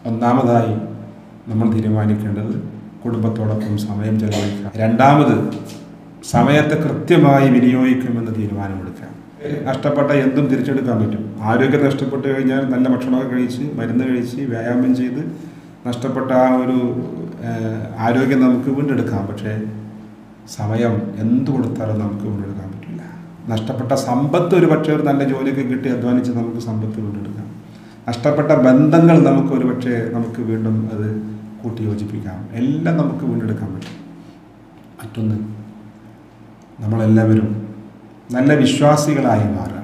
ഒന്നാമതായി നമ്മൾ തീരുമാനിക്കേണ്ടത് കുടുംബത്തോടൊപ്പം സമയം ചെലവഴിക്കുക രണ്ടാമത് സമയത്തെ കൃത്യമായി വിനിയോഗിക്കുമെന്ന് തീരുമാനമെടുക്കുക നഷ്ടപ്പെട്ട എന്തും തിരിച്ചെടുക്കാൻ പറ്റും ആരോഗ്യം നഷ്ടപ്പെട്ട് കഴിഞ്ഞാൽ നല്ല ഭക്ഷണമൊക്കെ കഴിച്ച് മരുന്ന് കഴിച്ച് വ്യായാമം ചെയ്ത് നഷ്ടപ്പെട്ട ആ ഒരു ഏഹ്, ആരോഗ്യം നമുക്ക് വീണ്ടെടുക്കാം പക്ഷേ സമയം എന്ത് കൊടുത്താലും നമുക്ക് വീണ്ടെടുക്കാൻ പറ്റില്ല നഷ്ടപ്പെട്ട സമ്പത്ത് ഒരു പക്ഷേ ഒരു നല്ല ജോലിയൊക്കെ കിട്ടി അധ്വാനിച്ച് നമുക്ക് സമ്പത്ത് വീണ്ടെടുക്കാം നഷ്ടപ്പെട്ട ബന്ധങ്ങൾ നമുക്ക് ഒരു പക്ഷേ നമുക്ക് വീണ്ടും അത് കൂട്ടി യോജിപ്പിക്കാം എല്ലാം നമുക്ക് വീണ്ടെടുക്കാൻ പറ്റും മറ്റൊന്ന് നമ്മളെല്ലാവരും നല്ല വിശ്വാസികളായി മാറുക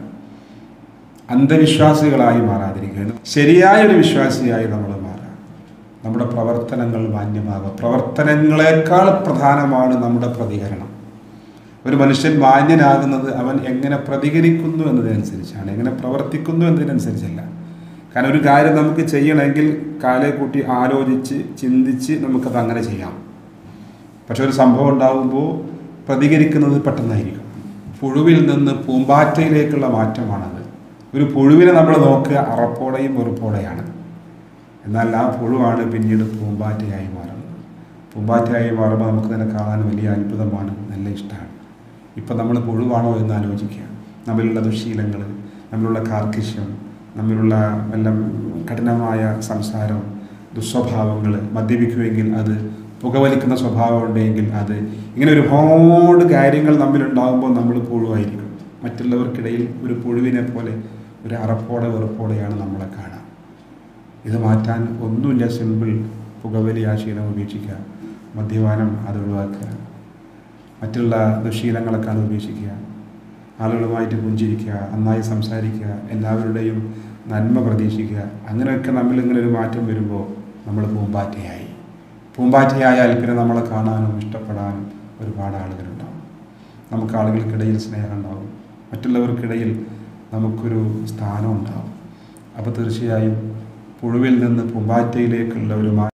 അന്ധവിശ്വാസികളായി മാറാതിരിക്കുകയാണ് ശരിയായ ഒരു വിശ്വാസിയായി നമ്മൾ മാറുക നമ്മുടെ പ്രവർത്തനങ്ങൾ മാന്യമാകുക പ്രവർത്തനങ്ങളെക്കാൾ പ്രധാനമാണ് നമ്മുടെ പ്രതികരണം ഒരു മനുഷ്യൻ മാന്യനാകുന്നത് അവൻ എങ്ങനെ പ്രതികരിക്കുന്നു എന്നതിനനുസരിച്ചാണ് എങ്ങനെ പ്രവർത്തിക്കുന്നു എന്നതിനനുസരിച്ചല്ല കാരണം ഒരു കാര്യം നമുക്ക് ചെയ്യണമെങ്കിൽ കാലെ കൂട്ടി ആലോചിച്ച് ചിന്തിച്ച് നമുക്കത് അങ്ങനെ ചെയ്യാം പക്ഷെ ഒരു സംഭവം ഉണ്ടാകുമ്പോൾ പ്രതികരിക്കുന്നത് പെട്ടെന്നായിരിക്കും പുഴുവിൽ നിന്ന് പൂമ്പാറ്റയിലേക്കുള്ള മാറ്റമാണത് ഒരു പുഴുവിനെ നമ്മൾ നോക്കുക അറപ്പോടെയും വെറുപ്പോടെയാണ് എന്നാൽ ആ പുഴുവാണ് പിന്നീട് പൂമ്പാറ്റയായി മാറുന്നത് പൂമ്പാറ്റയായി മാറുമ്പോൾ നമുക്ക് തന്നെ കാണാൻ വലിയ അത്ഭുതമാണ് നല്ല ഇഷ്ടമാണ് ഇപ്പം നമ്മൾ പുഴുവാണോ എന്ന് ആലോചിക്കുക നമ്മിലുള്ള ദുശീലങ്ങൾ നമ്മിലുള്ള കാർക്കിശ്യം നമ്മിലുള്ള വല്ല കഠിനമായ സംസാരം ദുസ്വഭാവങ്ങൾ മദ്യപിക്കുമെങ്കിൽ അത് പുകവലിക്കുന്ന സ്വഭാവം ഉണ്ടെങ്കിൽ അത് ഇങ്ങനെ ഒരുപാട് കാര്യങ്ങൾ നമ്മിലുണ്ടാകുമ്പോൾ നമ്മൾ പുഴുവായിരിക്കും മറ്റുള്ളവർക്കിടയിൽ ഒരു പുഴുവിനെ പോലെ ഒരു അറപ്പോടെ വെറുപ്പോടെയാണ് നമ്മളെ കാണുക ഇത് മാറ്റാൻ ഒന്നുമില്ല സിമ്പിൾ പുകവലി ആ ശീലം ഉപേക്ഷിക്കുക മദ്യപാനം അത് ഒഴിവാക്കുക മറ്റുള്ള ദുശീലങ്ങളൊക്കെ അത് ഉപേക്ഷിക്കുക ആളുകളുമായിട്ട് പുഞ്ചിരിക്കുക നന്നായി സംസാരിക്കുക എല്ലാവരുടെയും നന്മ പ്രതീക്ഷിക്കുക അങ്ങനെയൊക്കെ നമ്മിൽ ഇങ്ങനെ ഒരു മാറ്റം വരുമ്പോൾ നമ്മൾ പൂമ്പാറ്റയായി പൂമ്പാറ്റയായാൽ പിന്നെ നമ്മളെ കാണാനും ഇഷ്ടപ്പെടാനും ഒരുപാട് ആളുകളുണ്ടാവും നമുക്ക് ആളുകൾക്കിടയിൽ സ്നേഹം ഉണ്ടാവും മറ്റുള്ളവർക്കിടയിൽ നമുക്കൊരു സ്ഥാനം ഉണ്ടാവും അപ്പോൾ തീർച്ചയായും പുഴുവിൽ നിന്ന് പൂമ്പാറ്റയിലേക്കുള്ള ഒരു മാ